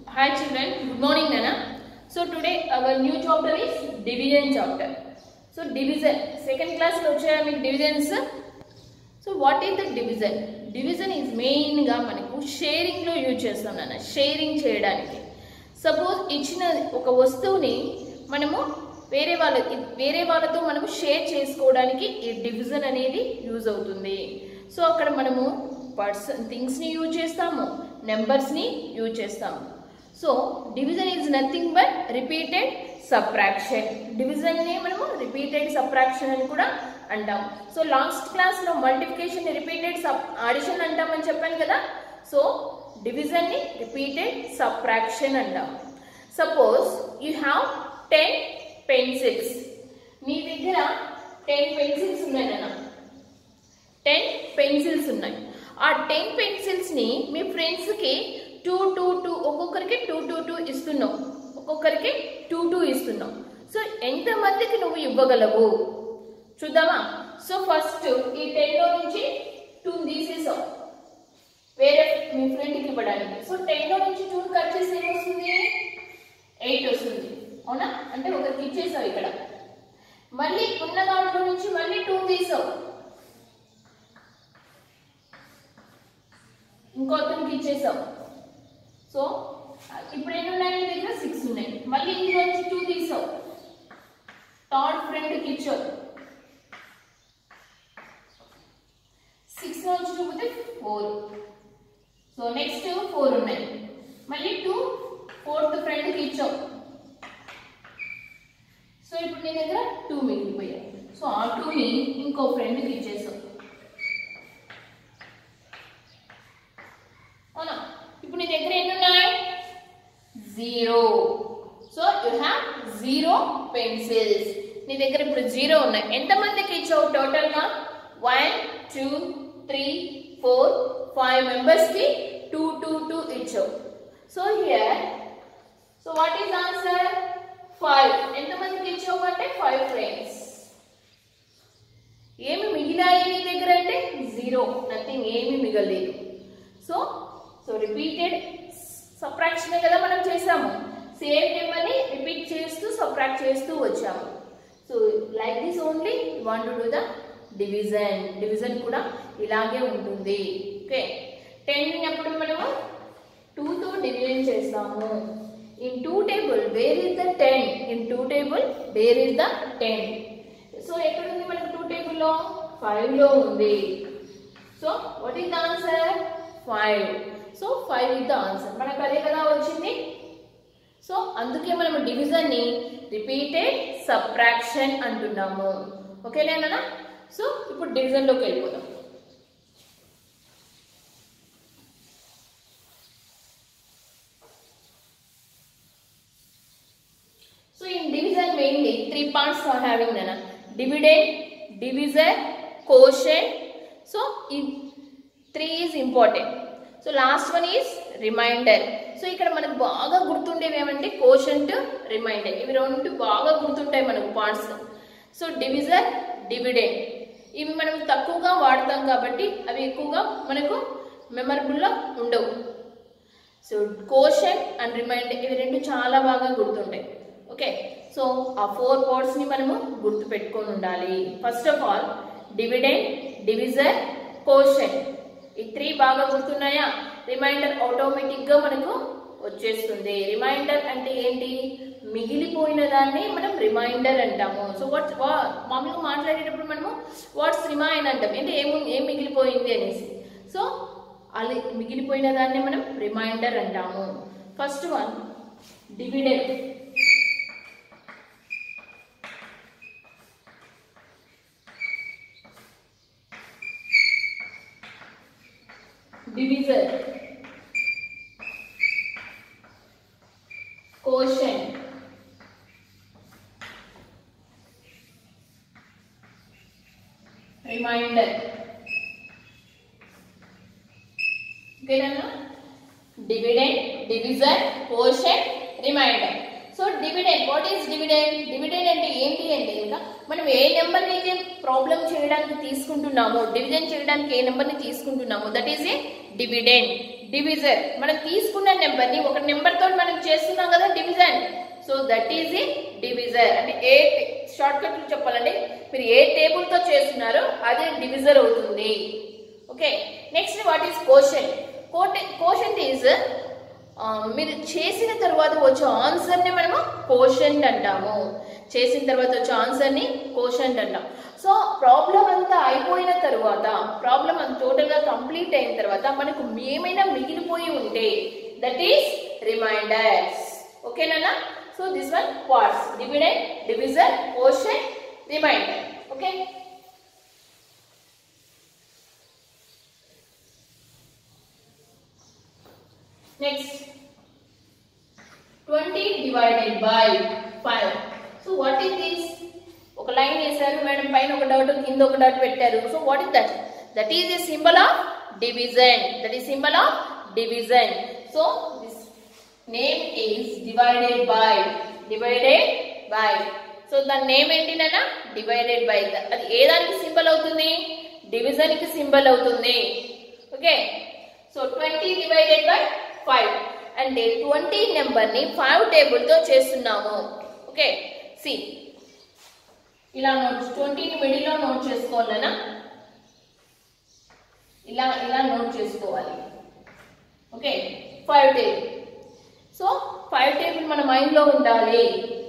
Hi children, good morning Nana. So today our new chapter is division chapter. So division, second class లో వచ్చాయా మీకు divisions? So what is the division division is మెయిన్గా మనకు షేరింగ్లో use చేస్తాం నాన్న sharing చేయడానికి suppose ఇచ్చిన ఒక వస్తువుని మనము వేరే వాళ్ళ వేరే వాళ్ళతో మనము షేర్ చేసుకోవడానికి ఈ డివిజన్ అనేది యూజ్ అవుతుంది సో అక్కడ మనము పర్సన్ థింగ్స్ని యూజ్ చేస్తాము నెంబర్స్ని యూజ్ చేస్తాము so division is nothing but repeated subtraction డివిజన్ని మనము రిపీటెడ్ సబ్ట్రాక్షన్ అని కూడా అంటాం సో లాస్ట్ క్లాస్లో మల్టిప్లికేషన్ రిపీటెడ్ సబ్ ఆడిషన్ అంటామని చెప్పాను కదా సో డివిజన్ని రిపీటెడ్ సబ్ట్రాక్షన్ అంటాం suppose you have ten pencils మీ దగ్గర టెన్ పెన్సిల్స్ ఉన్నాయి నాన్న టెన్ పెన్సిల్స్ ఉన్నాయి ఆ టెన్ పెన్సిల్స్ని మీ ఫ్రెండ్స్కి టూ టూ టూ ఒక్కొక్కరికి టూ టూ టూ ఇస్తున్నావు ఒక్కొక్కరికి టూ టూ ఇస్తున్నావు సో ఎంతమందికి నువ్వు ఇవ్వగలవు చూద్దామా సో ఫస్ట్ ఈ టెన్లో నుంచి టూ తీసేసావు వేరే మీ ఫ్రెండ్కి ఇవ్వడానికి సో టెన్లో నుంచి టూ కట్ చేసి ఏమొస్తుంది ఎయిట్ వస్తుంది అవునా అంటే ఒకరికి ఇచ్చేసావు ఇక్కడ మళ్ళీ ఉన్న దాంట్లో నుంచి మళ్ళీ టూ తీసావు ఇంకో అతనికి ఇచ్చేసావు సో ఇప్పుడు ఎన్ని ఉన్నాయి నీ దగ్గర సిక్స్ ఉన్నాయి మళ్ళీ ఇందులో నుంచి టూ తీసావు థర్డ్ ఫ్రెండ్కి ఇచ్చావు సిక్స్ నుంచి చూపితే ఫోర్ సో నెక్స్ట్ ఫోర్ ఉన్నాయి మళ్ళీ టూ ఫోర్త్ ఫ్రెండ్కి ఇచ్చావు సో ఇప్పుడు నీ దగ్గర టూ మిగిలిపోయాయి సో ఆ టూని ఇంకో ఫ్రెండ్కి ఇచ్చేసావు అవునా ఇప్పుడు నీ దగ్గర ఎన్ని ఉన్నాయి zero so you have zero pencils నీ దగ్గర ఇప్పుడు జీరో ఉన్నాయి ఎంతమందికి ఇచ్చావు టోటల్గా one two three four five మెంబర్స్కి టూ టూ టూ ఇచ్చావు so here so what is answer five ఎంతమందికి ఇచ్చావు అంటే ఫైవ్ ఫ్రెండ్స్ ఏమి మిగిలాయి నీ దగ్గర అంటే జీరో నథింగ్ ఏమి మిగలేదు సో సో రిపీటెడ్ సబ్ట్రాక్షన్ కదా మనం చేసాము సేమ్ నెంబర్ని రిపీట్ చేస్తూ సబ్ట్రాక్ట్ చేస్తూ వచ్చాము so like this only want to do the division division కూడా ఇలాగే ఉంటుంది ఓకే టెన్ అప్పుడు మనము టూతో డివిజన్ చేస్తాము in two table where is the ten in two table where is the ten so ఎక్కడ ఉంది మనకు టూ టేబుల్లో ఫైవ్లో ఉంది so what is the answer five so five is the answer మనకు అదే కదా వచ్చింది సో అందుకే మనం డివిజన్ని రిపీటెడ్ సబ్ట్రాక్షన్ అంటున్నాము ఓకేనా సో ఇప్పుడు డివిజన్లోకి వెళ్ళిపోదాం So in division mainly three parts are having nana dividend, divisor, quotient. So in three is important. So last one is reminder so ఇక్కడ మనకు బాగా గుర్తుండేవి ఏమంటే కోషంట్ రిమైండర్ ఇవి రెండు బాగా గుర్తుంటాయి మనకు పార్ట్స్ సో డివిజర్ డివిడెండ్ ఇవి మనం తక్కువగా వాడతాం కాబట్టి అవి ఎక్కువగా మనకు మెమరబుల్లో ఉండవు సో కోషన్ అండ్ రిమైండర్ ఇవి రెండు చాలా బాగా గుర్తుంటాయి ఓకే సో ఆ ఫోర్ వర్డ్స్ని మనము గుర్తు పెట్టుకొని ఉండాలి first of all dividend divisor quotient ఈ త్రీ బాగా గుర్తున్నాయా రిమైండర్ ఆటోమేటిక్గా మనకు వచ్చేస్తుంది రిమైండర్ అంటే ఏంటి మిగిలిపోయిన దాన్ని మనం రిమైండర్ అంటాము సో వాట్స్ మామూలుగా మాట్లాడేటప్పుడు మనము వాట్స్ రిమైండ్ అంటాం అంటే ఏము ఏం మిగిలిపోయింది అనేసి సో అది మిగిలిపోయిన దాన్ని మనం రిమైండర్ అంటాము first one dividend divisor quotient reminder ఓకేనా dividend division quotient reminder so dividend what is dividend dividend అంటే ఏంటి అంటే ఇంకా మనం ఏ నెంబర్ని అయితే ప్రాబ్లం చేయడానికి తీసుకుంటున్నామో డివిజన్ చేయడానికి ఏ నెంబర్ని తీసుకుంటున్నామో that is a dividend division మనం తీసుకున్న నెంబర్ ని ఒక నెంబర్ తోటి మనం చేస్తున్నాం కదా division so that is a divisor అంటే ఏ షార్ట్ కట్ చెప్పాలంటే మీరు ఏ టేబుల్ తో చేస్తున్నారో అదే డివిజర్ అవుతుంది okay next what is quotient quotient is మీరు చేసిన తర్వాత వచ్చే ఆన్సర్ని మనము కోషంట్ అంటాము చేసిన తర్వాత వచ్చే ఆన్సర్ని కోషంట్ అంటాం సో ప్రాబ్లం అంతా అయిపోయిన తర్వాత ప్రాబ్లం అంత టోటల్గా కంప్లీట్ అయిన తర్వాత మనకు ఏమైనా మిగిలిపోయి ఉంటే దట్ ఈస్ రిమైండర్స్ ఓకేనా so this one parts dividend division quotient reminder okay Next, 20 divided by 5. So what is this? ఒక లైన్ వేశారు మేడం పైన ఒక డౌట్ కింద ఒక డౌట్ పెట్టారు so what is that that is a symbol of division that is symbol of division so this name is divided by divided by so దాని name ఏంటి నాన్న డివైడెడ్ బై అది ఏ దానికి సింబల్ అవుతుంది డివిజన్ కి సింబల్ అవుతుంది okay so twenty divided by five అంటే twenty number ని ఫైవ్ టేబుల్ తో చేస్తున్నాము ఓకే సి ఇలా నోట్ ట్వంటీని మిడిల్లో నోట్ చేసుకోవాలనా ఇలా ఇలా నోట్ చేసుకోవాలి okay five table so five table మన మైండ్ లో ఉండాలి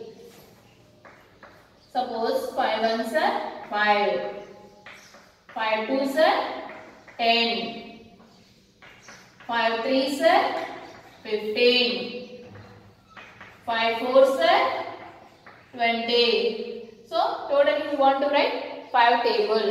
suppose five ones are five five two sir ten five threes are fifteen five fours are twenty so total you want to write five table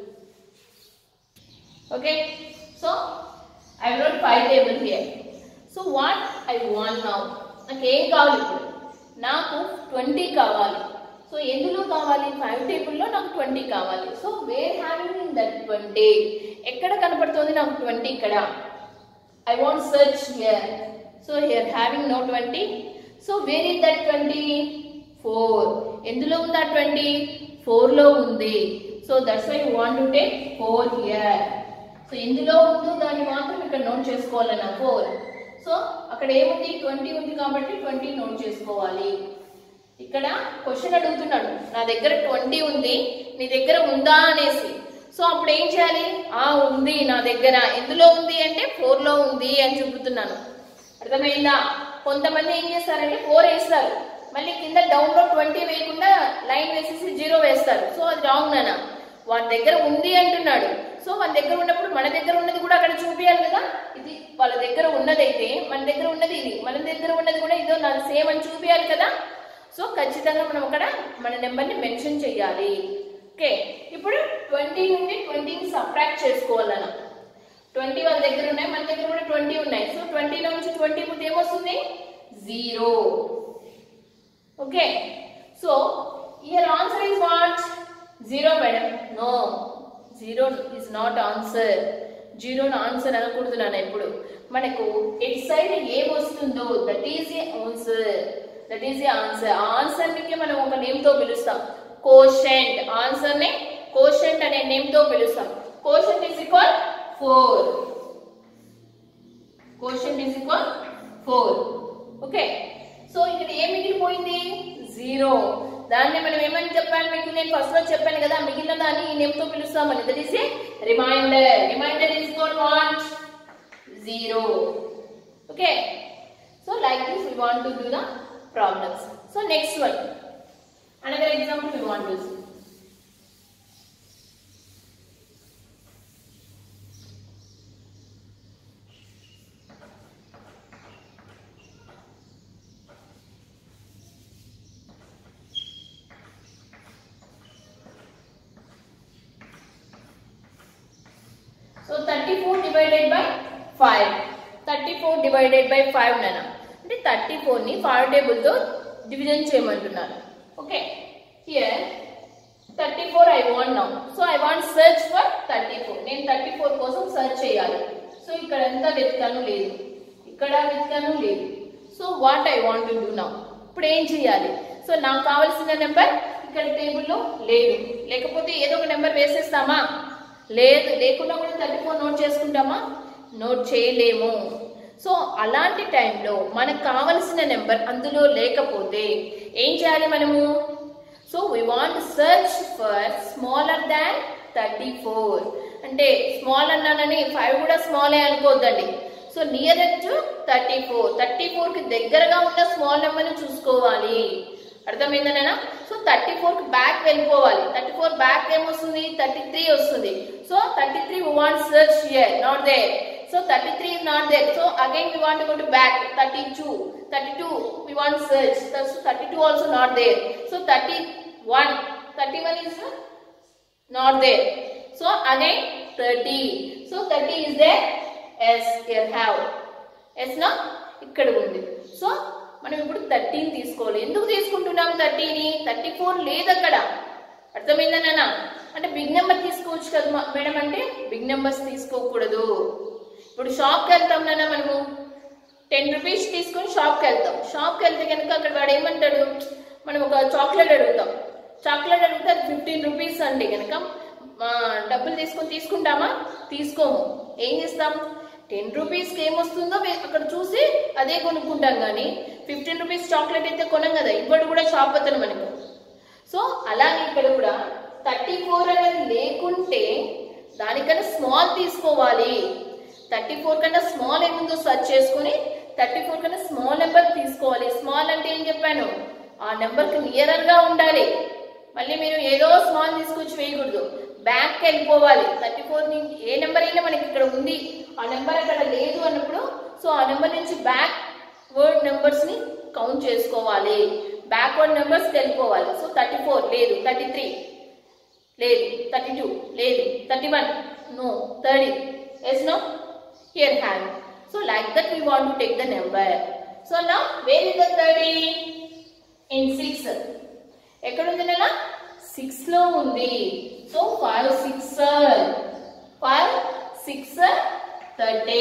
okay so I wrote five table here so what I want now నాకు ఏం కావాలి ఇప్పుడు నాకు twenty కావాలి so ఎందులో కావాలి five టేబుల్లో నాకు ట్వంటీ కావాలి so where having in that twenty ఎక్కడ కనపడుతుంది నాకు ట్వంటీ ఇక్కడ I want search here. So here having no 20. So where is that 20? 4. ఎందులో ఉంది ఆ 20? 4 లో ఉంది. So that's why you want to take 4 here. So ఎందులో ఉందో దాన్ని మాత్రం ఇక్కడ నోట్ చేసుకోవాలన్న 4. సో అక్కడ ఏముంది 20 ఉంది కాబట్టి 20 నోట్ చేసుకోవాలి. ఇక్కడ క్వశ్చన్ అడుగుతున్నాడు నా దగ్గర 20 ఉంది నీ దగ్గర ఉందా అనేసి సో అప్పుడు ఏం చేయాలి ఆ ఉంది నా దగ్గర ఎందులో ఉంది అంటే ఫోర్ లో ఉంది అని చెబుతున్నాను అర్థమైందా కొంతమంది ఏం చేస్తారంటే ఫోర్ వేస్తారు మళ్ళీ కింద డౌన్ లో ట్వంటీ వేయకుండా లైన్ వేసేసి జీరో వేస్తారు సో అది రాంగ్ నాన్న వాడి దగ్గర ఉంది అంటున్నాడు సో మన దగ్గర ఉన్నప్పుడు మన దగ్గర ఉన్నది కూడా అక్కడ చూపించాలి కదా ఇది వాళ్ళ దగ్గర ఉన్నదైతే మన దగ్గర ఉన్నది ఇది మన దగ్గర ఉన్నది కూడా ఇదో నాది సేమ్ అని చూపించాలి కదా సో ఖచ్చితంగా మనం అక్కడ మన నెంబర్ని మెన్షన్ చేయాలి ఓకే ఇప్పుడు ట్వంటీ నుండి ట్వంటీని సబ్ట్రాక్ట్ చేసుకోవాలన్న ట్వంటీ వాళ్ళ దగ్గర ఉన్నాయి మన దగ్గర కూడా ట్వంటీ ఉన్నాయి సో ట్వంటీలో నుంచి ట్వంటీ ముందు ఏమొస్తుంది zero okay so here answer is what zero madam no zero is not answer zero answer అనకూడదు నాన్న ఇప్పుడు మనకు ఎట్ సైడ్ ఏం వస్తుందో that is a answer that is a answer ఆ ఆన్సర్కి మనం ఒక నేమ్తో పిలుస్తాం కోషెంట్ ఆన్సర్ ని కోషెంట్ అనే నేమ్ తో పిలుస్తాం quotient is equal four quotient is equal four okay so ఇక్కడ ఏం మిగిలిపోయింది జీరో దాన్ని మనం ఏమని చెప్పాలి మీకు నేను ఫస్ట్ లో చెప్పాను కదా మిగిలిన దాన్ని ఈ నేమ్ తో పిలుస్తామని that is a reminder reminder is equal what zero okay so like this we want to do the problems so next one Another example we want to see. So 34 divided by 5. 34 divided by 5 నాన్న అంటే 34 ని 5 table తో division చేయమంటున్నారు okay here 34 I want now so I want search for 34 నేను 34 కోసం search చేయాలి so ఇక్కడ ఎంత వెతకాను లేదు ఇక్కడ వెతకాను లేదు so what I want to do now ఇప్పుడు ఏం చేయాలి సో నాకు కావాల్సిన నెంబర్ ఇక్కడ టేబుల్లో లేదు లేకపోతే ఏదో ఒక నెంబర్ వేసేస్తామా లేదు లేకుండా కూడా థర్టీ ఫోర్ నోట్ చేసుకుంటామా నోట్ చేయలేము సో అలాంటి టైంలో మనకు కావలసిన నెంబర్ అందులో లేకపోతే ఏం చేయాలి మనము so we want search for smaller than thirty four అంటే స్మాల్ అన్నానని ఫైవ్ కూడా స్మాలే అనుకోవద్దండి so near to thirty four thirty ఫోర్కి దగ్గరగా ఉన్న స్మాల్ నెంబర్ని చూసుకోవాలి అర్థమైందనేనా సో థర్టీ ఫోర్కి బ్యాక్ వెళ్ళిపోవాలి థర్టీ ఫోర్ బ్యాక్ ఏమొస్తుంది థర్టీ త్రీ వస్తుంది so thirty three want search here not there so thirty three is not there so again we want to go to back 32 32 we want search so 32 also not there so 31 31 is not there so again 30 so 30 is there yes here have yes no ఇక్కడ ఉంది so మనం ఇప్పుడు thirteen తీసుకోవాలి ఎందుకు తీసుకుంటున్నాం థర్టీని thirty four లేదు అక్కడ అర్థమైందన్నా అంటే బిగ్ నెంబర్ తీసుకోవచ్చు కదా మా- మేడం అంటే బిగ్ నెంబర్స్ తీసుకోకూడదు ఇప్పుడు షాప్కి వెళ్తాం నాన్న మనము టెన్ రూపీస్ తీసుకొని షాప్కి వెళ్తాం షాప్కి వెళ్తే కనుక అక్కడ వాడు ఏమంటాడు మనం ఒక చాక్లెట్ అడుగుతాం చాక్లెట్ అడిగితే అది ఫిఫ్టీన్ రూపీస్ అంటే కనుక ఆ, డబ్బులు తీసుకొని తీసుకుంటామా తీసుకోము ఏం చేస్తాం టెన్ రూపీస్కి ఏమొస్తుందో వే- అక్కడ చూసి అదే కొనుక్కుంటాం కానీ ఫిఫ్టీన్ రూపీస్ చాక్లెట్ అయితే కొనం కదా ఇవ్వడు కూడా షాప్ అతను మనకు సో అలాగే ఇక్కడ కూడా థర్టీ ఫోర్ అనేది లేకుంటే దానికన్నా స్మాల్ తీసుకోవాలి థర్టీ ఫోర్ కన్నా స్మాల్ ఏముందో సెర్చ్ చేసుకుని థర్టీ ఫోర్ కన్నా స్మాల్ నెంబర్ తీసుకోవాలి స్మాల్ అంటే ఏం చెప్పాను ఆ నెంబర్కి నియరర్గా ఉండాలి మళ్ళీ మీరు ఏదో స్మాల్ తీసుకొచ్చి వేయకూడదు బ్యాక్కి వెళ్ళిపోవాలి థర్టీ ఫోర్ నుంచి ఏ నెంబర్ అయినా మనకి ఇక్కడ ఉంది ఆ నెంబర్ అక్కడ లేదు అన్నప్పుడు సో ఆ నెంబర్ నుంచి బ్యాక్ వర్డ్ నెంబర్స్ ని కౌంట్ చేసుకోవాలి బ్యాక్వర్డ్ నెంబర్స్ వెళ్ళిపోవాలి సో థర్టీ ఫోర్ లేదు థర్టీ త్రీ లేదు థర్టీ టూ లేదు thirty one no thirty yes no here have so like that we want to take the number so నా where is the thirty in six ఎక్కడ ఉంది నెల six లో ఉంది so five six five six thirty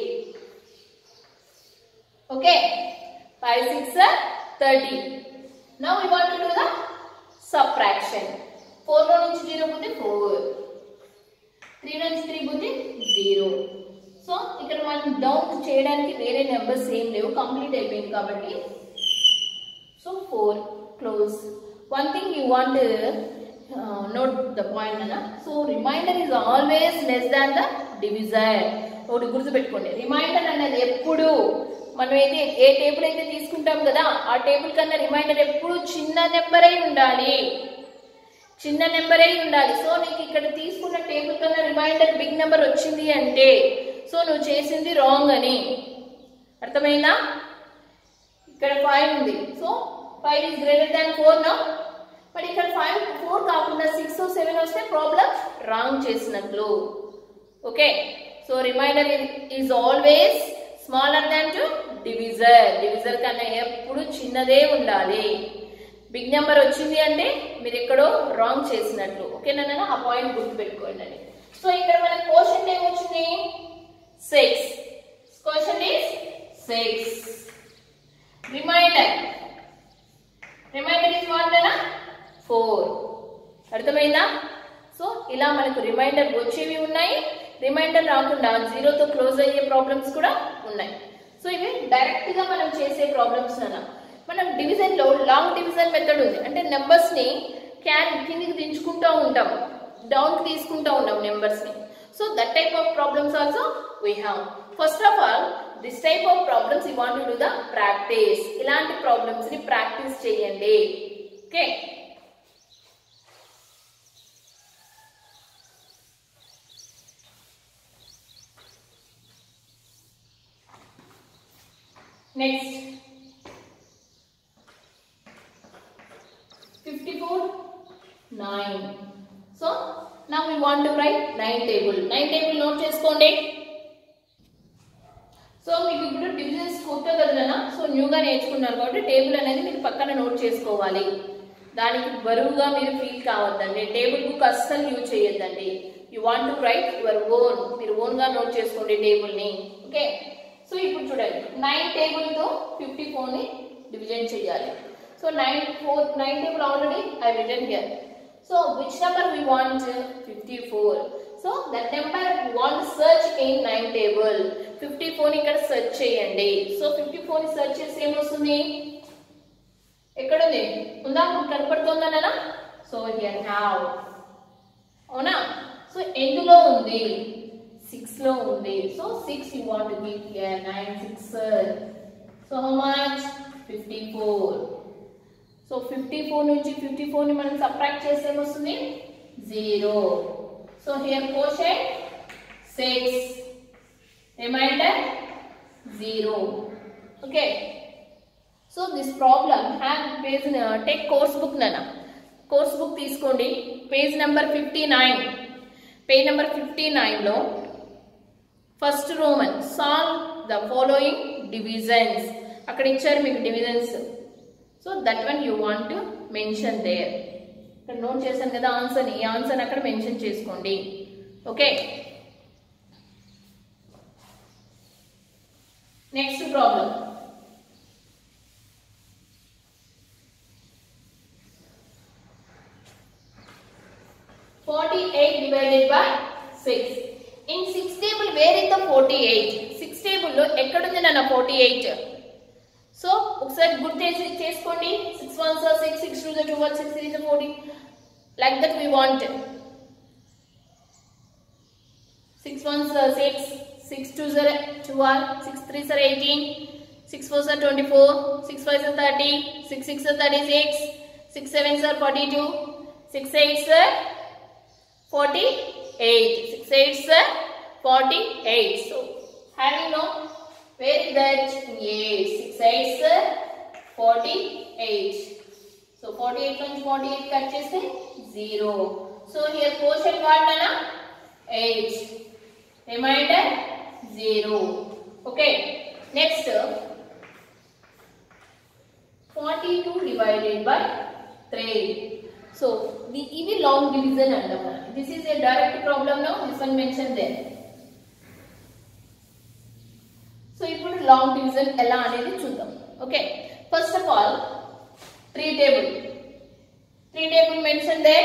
okay five six thirty now we want to do the subtraction four లో నుంచి zero పోతే four three నుంచి త్రీ పోతే జీరో సో ఇక్కడ మనం డౌన్ చేయడానికి వేరే నెంబర్స్ ఏం లేవు కంప్లీట్ అయిపోయింది కాబట్టి so four close one thing you want note the point అన్న so reminder is always less than the divisor ఒకటి గుర్తుపెట్టుకోండి రిమైండర్ అనేది ఎప్పుడు మనం అయితే ఏ టేబుల్ అయితే తీసుకుంటాం కదా ఆ టేబుల్ కన్నా రిమైండర్ ఎప్పుడు చిన్న నెంబర్ అయి ఉండాలి చిన్న నెంబర్ అయి ఉండాలి సో నీకు ఇక్కడ తీసుకున్న టేబుల్ కన్నా రిమైండర్ బిగ్ నెంబర్ వచ్చింది అంటే సో నువ్వు చేసింది రాంగ్ అని అర్థమైందా ఇక్కడ ఫైవ్ ఉంది so five is greater than four నా మరి ఇక్కడ ఫైవ్ ఫోర్ కాకుండా సిక్స్ సెవెన్ వస్తే ప్రాబ్లం రాంగ్ చేసినట్లు okay so reminder is always smaller than to divisor divisor కన్నా ఎప్పుడు చిన్నదే ఉండాలి బిగ్ నెంబర్ వచ్చింది అంటే మీరు ఎక్కడో రాంగ్ చేసినట్లు ఓకేనా ఆ పాయింట్ గుర్తుపెట్టుకోండి అండి సో ఇక్కడ మన క్వశ్చన్ ఏమొచ్చింది six question is six reminder reminder is what లేనా ఫోర్ అర్థమైందా సో ఇలా మనకు రిమైండర్ వచ్చేవి ఉన్నాయి రిమైండర్ రాకుండా జీరోతో క్లోజ్ అయ్యే ప్రాబ్లమ్స్ కూడా ఉన్నాయి సో ఇవి డైరెక్ట్ గా మనం చేసే ప్రాబ్లమ్స్ అన్న మనం డివిజన్ లో లాంగ్ డివిజన్ మెథడ్ ఉంది అంటే నెంబర్స్ ని క్యారీ కిందికి దించుకుంటూ ఉంటాం డౌన్ కి తీసుకుంటూ ఉంటాం నెంబర్స్ ని so that type of problems also we have first of all this type of problems you want to do the practice ఇలాంటి ప్రాబ్లమ్స్ ని ప్రాక్టీస్ చేయండి okay next fifty four nine so నా we want to write nine table nine table note చేసుకోండి సో మీకు ఇప్పుడు divisions కొత్త కదలనా so న్యూగా నేర్చుకున్నారు కాబట్టి టేబుల్ అనేది మీరు పక్కన నోట్ చేసుకోవాలి దానికి బరువుగా మీరు ఫీల్ కావద్దండి టేబుల్ బుక్ అస్సలు యూజ్ చేయొద్దండి you want to write your own మీరు ఓన్గా నోట్ చేసుకోండి టేబుల్ని ఓకే సో ఇప్పుడు చూడండి నైన్ టేబుల్తో ఫిఫ్టీ ఫోర్ని డివిజన్ చేయాలి so nine four nine table already I written here so which number we want fifty four so that number we want search in nine table fifty ఫోర్ని ఇక్కడ search చేయండి so fifty ఫోర్ని search చేస్తే ఏమొస్తుంది ఎక్కడుంది ఉందా కనపడుతుందా నాన్న సో హియర్ హ్యావ్ అవునా సో ఎందులో ఉంది సిక్స్ లో ఉంది so six you want give here nine six so how much fifty four so fifty four నుంచి ఫిఫ్టీ ఫోర్ని మనం సబ్ట్రాక్ట్ చేస్తే ఏమొస్తుంది zero so here question six reminder zero okay so this problem have page take course book నన్న course book తీసుకోండి page number fifty nine page number fifty నైన్లో first roman solve the following divisions అక్కడ ఇచ్చారు మీకు divisions so that one you want to mention there ఇక్కడ note చేశాను కదా answer ఈ ఆన్సర్ అక్కడ మెన్షన్ చేసుకోండి okay next problem forty eight divided by six in six table where is the forty eight six టేబుల్లో ఎక్కడుంది నాన్న ఫార్టీ ఎయిట్ సో ఒకసారి గుర్తు చేసి చేసుకోండి six ones are six six two two one six three forty like that we want six ones are six six twos are twelve six threes are eighteen six fours are twenty four six fives are thirty six sixes are thirty six six sevens are forty two six eights are forty eight six eights are forty eight so having no Where is that? Yes, 6 8 sir, 48. So 48 నుంచి 48 cut చేస్తే 0. So here quotient what nana? 8. Remainder 0. Okay. Next 42 divided by 3. So the EV long division under This is a direct problem now. This one mentioned there. So ఇప్పుడు long division ఎలా అనేది చూద్దాం okay first of all three table three table mention there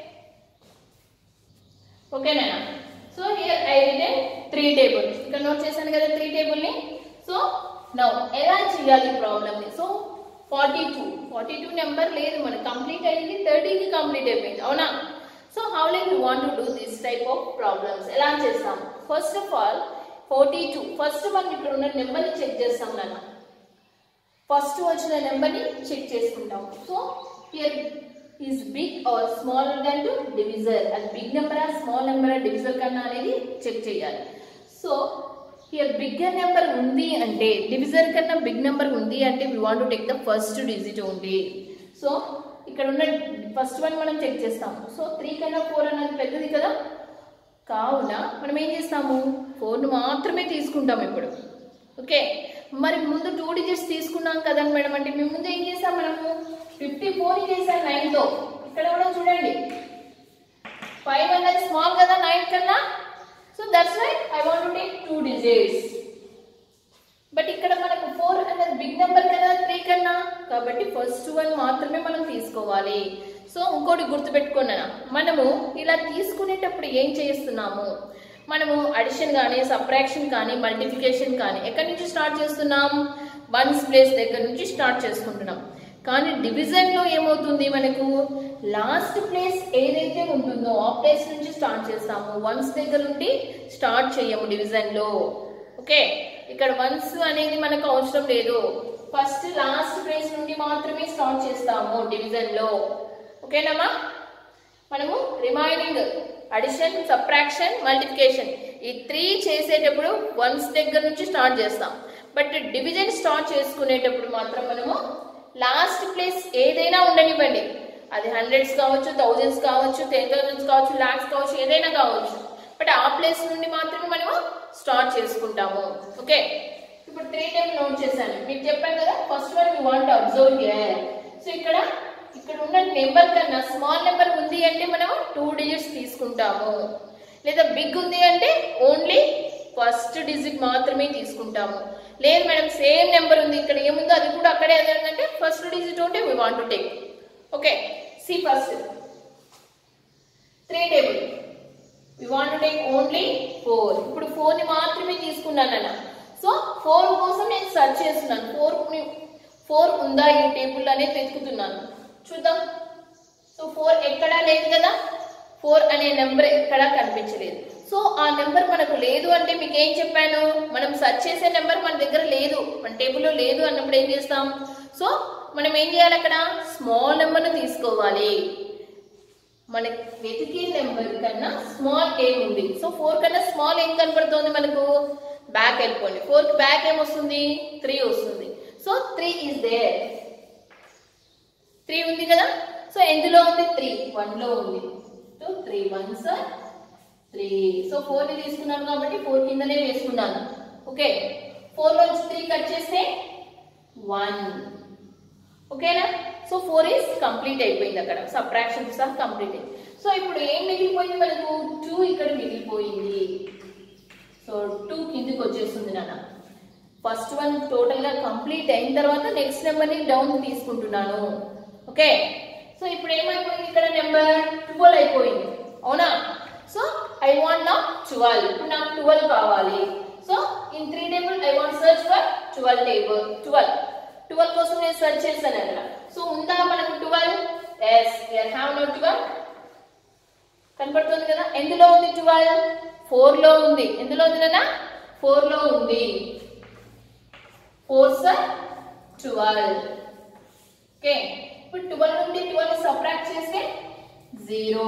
ఓకేనా so here I written three table ఇక్కడ note చేశాను కదా three table ని so now ఎలా చేయాలి ప్రాబ్లమ్ ని so forty two forty two number లేదు మనకి కంప్లీట్ అయింది థర్టీకి కంప్లీట్ అయిపోయింది అవునా so how like you want to do this type of problems ఎలా చేస్తాం first of all forty two first మనం ఇక్కడ ఉన్న నెంబర్ని చెక్ చేస్తాం నాన్న ఫస్ట్ వచ్చిన నెంబర్ని చెక్ చేసుకుంటాం so here is big or small than to divisor అది బిగ్ నెంబరా స్మాల్ నెంబరా డివిజర్ కన్నా అనేది చెక్ చేయాలి సో హియర్ బిగ్గర్ నెంబర్ ఉంది అంటే డివిజర్ కన్నా బిగ్ నెంబర్ ఉంది అంటే we want to take the first digit only so ఇక్కడ ఉన్న ఫస్ట్ వన్ మనం చెక్ చేస్తాం సో త్రీ కన్నా ఫోర్ అన్నది పెద్దది కదా కావున మనం ఏం చేస్తాము ఫోన్ మాత్రమే తీసుకుంటాం ఇప్పుడు ఓకే మరి ముందు టూ డిజిట్స్ తీసుకున్నాం కదండి మేడం అంటే మేము ముందు ఏం చేస్తాం మనము ఫిఫ్టీ ఫోర్ చేసాం నైన్తో ఇక్కడ కూడా చూడండి ఫైవ్ అన్నది స్మాల్ కదా నైన్ కన్నా so that's why I want to take two digits but ఇక్కడ మనకు ఫోర్ అనేది బిగ్ నెంబర్ కదా త్రీ కన్నా కాబట్టి ఫస్ట్ వన్ మాత్రమే మనం తీసుకోవాలి సో ఇంకోటి గుర్తుపెట్టుకున్నా మనము ఇలా తీసుకునేటప్పుడు ఏం చేస్తున్నాము మనము అడిషన్ కానీ సబ్ట్రాక్షన్ కానీ మల్టిప్లికేషన్ కానీ ఎక్కడి నుంచి స్టార్ట్ చేస్తున్నాం వన్స్ ప్లేస్ దగ్గర నుంచి స్టార్ట్ చేసుకుంటున్నాం కానీ డివిజన్లో ఏమవుతుంది మనకు లాస్ట్ ప్లేస్ ఏదైతే ఉంటుందో ఆ ప్లేస్ నుంచి స్టార్ట్ చేస్తాము వన్స్ దగ్గర నుండి స్టార్ట్ చేయము డివిజన్లో ఓకే ఇక్కడ వన్స్ అనేది మనకు అవసరం లేదు ఫస్ట్ లాస్ట్ ప్లేస్ నుండి మాత్రమే స్టార్ట్ చేస్తాము డివిజన్లో ఓకేనమ్మా మనము రిమైనింగ్ అడిషన్ సబ్ట్రాక్షన్ మల్టిప్లికేషన్ ఈ త్రీ చేసేటప్పుడు వన్స్ దగ్గర నుంచి స్టార్ట్ చేస్తాం బట్ డివిజన్ స్టార్ట్ చేసుకునేటప్పుడు మాత్రం మనము లాస్ట్ ప్లేస్ ఏదైనా ఉండనివ్వండి అది హండ్రెడ్స్ కావచ్చు థౌజండ్స్ కావచ్చు టెన్ థౌజండ్స్ కావచ్చు ల్యాక్స్ కావచ్చు ఏదైనా కావచ్చు బట్ ఆ ప్లేస్ నుండి మాత్రమే మనము స్టార్ట్ చేసుకుంటాము ఓకే ఇప్పుడు త్రీ టైం నోట్ చేశాను మీకు చెప్పాను కదా first one you want observe here so ఇక్కడ ఇక్కడ ఉన్న నెంబర్ కన్నా స్మాల్ నెంబర్ ఉంది అంటే మనం టూ డిజిట్స్ తీసుకుంటాము లేదా బిగ్ ఉంది అంటే ఓన్లీ ఫస్ట్ డిజిట్ మాత్రమే తీసుకుంటాము లేదు మేడం సేమ్ నెంబర్ ఉంది ఇక్కడ ఏముందో అది కూడా అక్కడే అంటే ఫస్ట్ డిజిట్ ఉంటే we want to take okay see first three table we want take only four ఇప్పుడు ఫోర్ ని మాత్రమే తీసుకున్నాను అన్న సో ఫోర్ కోసం నేను సెర్చ్ చేస్తున్నాను ఫోర్ ఫోర్ ఉందా ఈ టేబుల్ అనేది వెతుకుతున్నాను చూద్దాం సో ఫోర్ ఎక్కడా లేదు కదా ఫోర్ అనే నెంబర్ ఎక్కడా కనిపించలేదు సో ఆ నెంబర్ మనకు లేదు అంటే మీకు ఏం చెప్పాను మనం సెర్చ్ చేసే నెంబర్ మన దగ్గర లేదు మన టేబుల్లో లేదు అన్నప్పుడు ఏం చేస్తాం సో మనం ఏం చేయాలి అక్కడ స్మాల్ నెంబర్ను తీసుకోవాలి మన వెతికే నెంబర్ కన్నా స్మాల్ ఏం ఉంది సో ఫోర్ కన్నా స్మాల్ ఏం కనపడుతుంది మనకు బ్యాక్ వెళ్ళిపోండి ఫోర్ కి బ్యాక్ ఏం వస్తుంది త్రీ వస్తుంది so three is there three ఉంది కదా సో ఎందులో ఉంది త్రీ వన్ లో ఉంది so three ones are three so four ని తీసుకున్నాను కాబట్టి ఫోర్ కిందనే వేసుకున్నాను ఓకే ఫోర్ నుంచి త్రీ కట్ చేస్తే వన్ ఓకేనా సో ఫోర్ ఈస్ కంప్లీట్ అయిపోయింది అక్కడ సబ్ట్రాక్షన్ సహా కంప్లీట్ అయింది సో ఇప్పుడు ఏం మిగిలిపోయింది మనకు టూ ఇక్కడ మిగిలిపోయింది సో టూ కిందికి వచ్చేస్తుంది నాన్న ఫస్ట్ వన్ టోటల్ గా కంప్లీట్ అయిన తర్వాత నెక్స్ట్ నెంబర్ ని డౌన్ తీసుకుంటున్నాను ఓకే సో ఇప్పుడు ఏమైపోయింది ఇక్కడ నెంబర్ ట్వెల్వ్ అయిపోయింది అవునా సో ఐ వాంట్ నా ట్వెల్వ్ ఇప్పుడు నాకు ట్వెల్వ్ కావాలి so in three table I want search for twelve table twelve twelve కోసం నేను సెర్చ్ చేశాను అక్కడ సో ఉందా మనకు twelve yes have no twelve కనపడుతుంది కదా ఎందులో ఉంది ట్వెల్వ్ ఫోర్ లో ఉంది ఎందులో ఉంది కదా ఫోర్ లో ఉంది ఫోర్ సార్ ట్వెల్వ్ ఓకే ఇప్పుడు ట్వెల్వ్ నుండి ట్వెల్వ్ సబ్ట్రాక్ట్ చేస్తే zero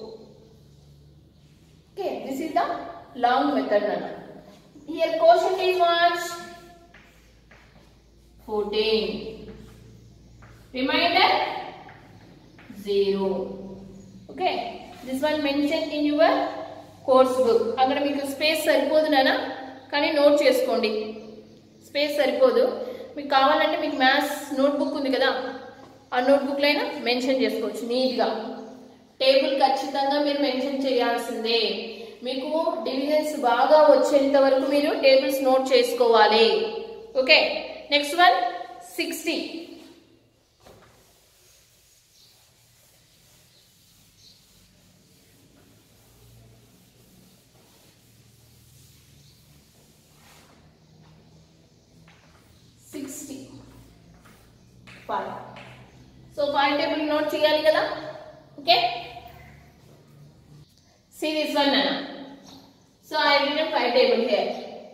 okay this is the long method అన్న here question is watch 14 remainder 0 okay this one mentioned in your course book అక్కడ మీకు స్పేస్ సరిపోదు నాన్న కానీ నోట్ చేసుకోండి స్పేస్ సరిపోదు మీకు కావాలంటే మీకు మ్యాథ్స్ నోట్బుక్ ఉంది కదా ఆ నోట్బుక్లో అయినా మెన్షన్ చేసుకోవచ్చు నీట్గా టేబుల్ ఖచ్చితంగా మీరు మెన్షన్ చేయాల్సిందే మీకు డివిజన్స్ బాగా వచ్చేంత వరకు మీరు టేబుల్స్ నోట్ చేసుకోవాలి okay next one sixty sixty five so five table note చేయాలి కదా okay See this one Nana. So I have written five table here.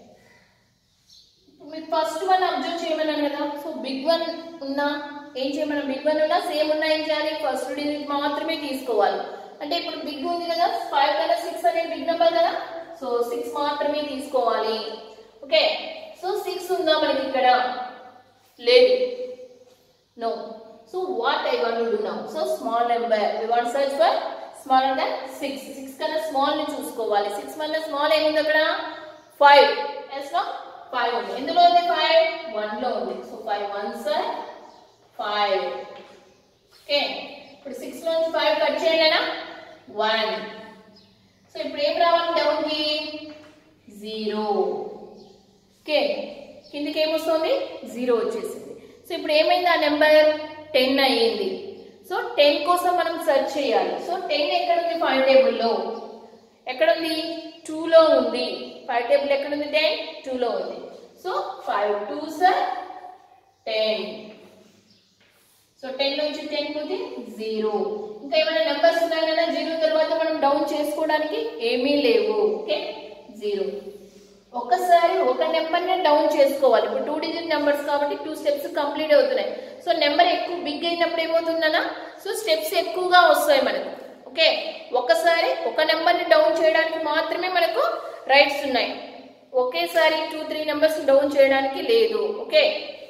మీకు ఫస్ట్ వన్ అబ్జర్వ్ చేయమన్నాను కదా సో బిగ్ వన్ ఉన్నా ఏం చేయమన్నా బిగ్ వన్ ఉన్నా సేమ్ ఉన్నా ఏం చేయాలి ఫస్ట్ డిజిట్ మాత్రమే తీసుకోవాలి అంటే ఇప్పుడు బిగ్ ఉంది కదా ఫైవ్ కన్నా సిక్స్ అనేది బిగ్ నెంబర్ కదా సో సిక్స్ మాత్రమే తీసుకోవాలి ఓకే సో సిక్స్ ఉందా మనకి ఇక్కడ లేదు No. So what I want to do now? So small number. We want search for smaller than 6. 6 కన్నా స్మాల్ ని చూసుకోవాలి 6 వల్ల స్మాల్ ఏముంది అక్కడ 5. ఎస్ నో 5 ఉంది. ఎందులో ఉంది 5? 1 లో ఉంది. So 5 once 5. ఓకే ఇప్పుడు 6 లో 5 కట్ చేయాలనా 1. సో ఇప్పుడు ఏం రావాలి డౌన్ కి 0. ఓకే కిందికి ఏమొస్తుంది జీరో వచ్చేసింది సో ఇప్పుడు ఏమైంది ఆ నెంబర్ టెన్ అయ్యింది సో టెన్ కోసం మనం సెర్చ్ చేయాలి సో టెన్ ఎక్కడ ఉంది ఫైవ్ టేబుల్లో ఎక్కడ ఉంది టూలో ఉంది ఫైవ్ టేబుల్ ఎక్కడ ఉంది టెన్ టూలో ఉంది so five two sir ten so ten నుంచి టెన్ పోతే జీరో ఇంకా ఏమైనా నెంబర్స్ ఉన్నాయి కదా జీరో తర్వాత మనం డౌన్ చేసుకోవడానికి ఏమీ లేవు ఓకే జీరో ఒక్కసారి ఒక నెంబర్నే డౌన్ చేసుకోవాలి ఇప్పుడు టూ డిజిట్ నెంబర్స్ కాబట్టి టూ స్టెప్స్ కంప్లీట్ అవుతున్నాయి సో నెంబర్ ఎక్కువ బిగ్ అయినప్పుడు ఏమవుతుందన్నా సో స్టెప్స్ ఎక్కువగా వస్తాయి మనకు ఓకే ఒక్కసారి ఒక నెంబర్ని డౌన్ చేయడానికి మాత్రమే మనకు రైట్స్ ఉన్నాయి ఒకేసారి టూ త్రీ నెంబర్స్ డౌన్ చేయడానికి లేదు okay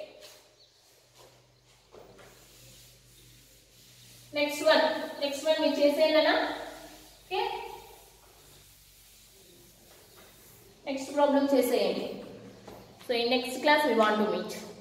next one next one మీరు చేసేయాలనా ఓకే నెక్స్ట్ ప్రాబ్లం చేసేయండి సో ఈ next class we want to meet